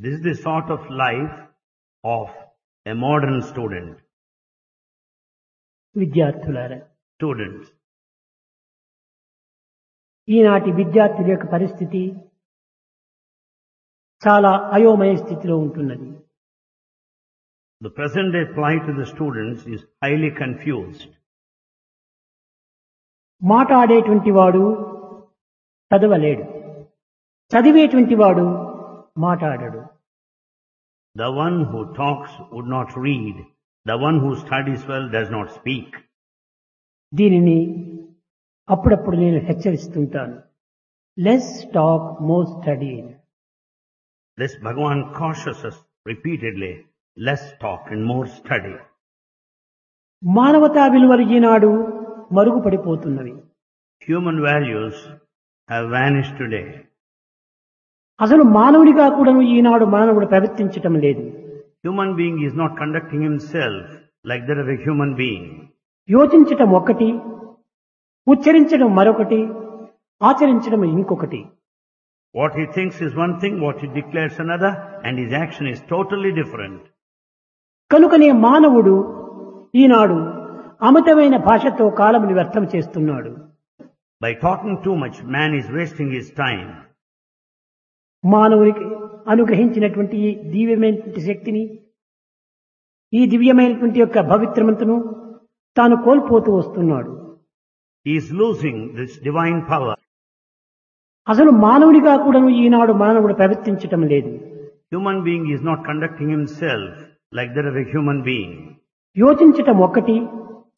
This is the sort of life of a modern student. విద్యార్థులారా Students, ఈనాటి విద్యార్థుల యొక్క పరిస్థితి చాలా అయోమయ స్థితిలో ఉంటున్నది the present day plight to the students is highly confused. మాట్లాడేటువంటి వాడు చదవలేడు చదివేటువంటి వాడు మాట్లాడడు The one who talks would not read. The one who studies well does not speak. దీనిని అప్పుడప్పుడు నేను హెచ్చరిస్తుంటాను less talk more study This Bhagavan cautions us repeatedly, less talk and more study. మానవతా విలువలు ఈనాడు మరుగుపడిపోతున్నవి Human values have vanished today. అసలు మానవుడిగా కూడాను ఈనాడు మానవుడు ప్రవర్తించటం లేదు Human being is not conducting himself like that of a human being. యోచించటం ఒక్కటి ఉచ్చరించడం మరొకటి ఆచరించడం ఇంకొకటి What he thinks is one thing, what he declares another, and his action is totally different. కనుకనే మానవుడు ఈనాడు అమితమైన భాషతో కాలముని వ్యర్థం చేస్తున్నాడు By talking too much, man is wasting his time. మానవునికి అనుగ్రహించినటువంటి ఈ దివ్యమైనటువంటి శక్తిని ఈ దివ్యమైనటువంటి యొక్క భవిత్రమంతును తాను కోల్పోతూ వస్తున్నాడు He is losing this divine power. అసలు మానవుడిగా కూడాను ఈనాడు మానవుడు ప్రవర్తించటం లేదు Human being is not conducting himself like that of a human being. యోచించటం ఒక్కటి